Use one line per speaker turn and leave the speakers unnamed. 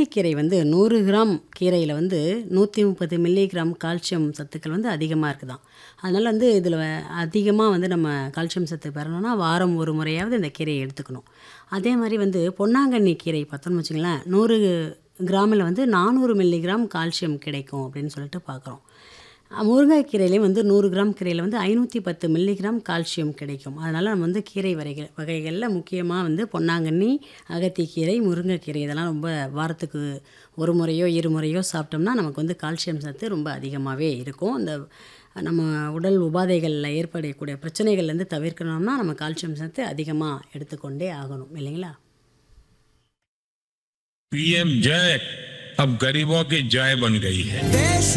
அகத்திக்கீரை வந்து நூறு கிராம் கீரையில் வந்து நூற்றி முப்பது மில்லிகிராம் கால்சியம் சத்துக்கள் வந்து அதிகமாக இருக்குதாம் அதனால் வந்து இதில் அதிகமாக வந்து நம்ம கால்சியம் சத்து பெறணும்னா வாரம் ஒரு முறையாவது இந்த கீரையை எடுத்துக்கணும் அதே மாதிரி வந்து பொன்னாங்கண்ணி கீரை பார்த்தோம்னு வச்சுங்களேன் நூறு கிராமில் வந்து நானூறு மில்லிகிராம் கால்சியம் கிடைக்கும் அப்படின்னு சொல்லிட்டு பார்க்குறோம் முருங்கைக்கீரையிலையும் வந்து நூறு கிராம் கீரையில் வந்து ஐநூற்றி பத்து மில்லிகிராம் கால்சியம் கிடைக்கும் அதனால் நம்ம வந்து கீரை வகைகள் வகைகளில் முக்கியமாக வந்து பொன்னாங்கண்ணி அகத்திக்கீரை முருங்கைக்கீரை இதெல்லாம் ரொம்ப வாரத்துக்கு ஒரு முறையோ இரு முறையோ சாப்பிட்டோம்னா நமக்கு வந்து கால்சியம் சத்து ரொம்ப அதிகமாகவே இருக்கும் இந்த நம்ம உடல் உபாதைகளில் ஏற்படக்கூடிய பிரச்சனைகள்லேருந்து தவிர்க்கணும்னா நம்ம கால்சியம் சத்து அதிகமாக எடுத்துக்கொண்டே ஆகணும் இல்லைங்களா
पीएम जय अब गरीबों की जय बन गई है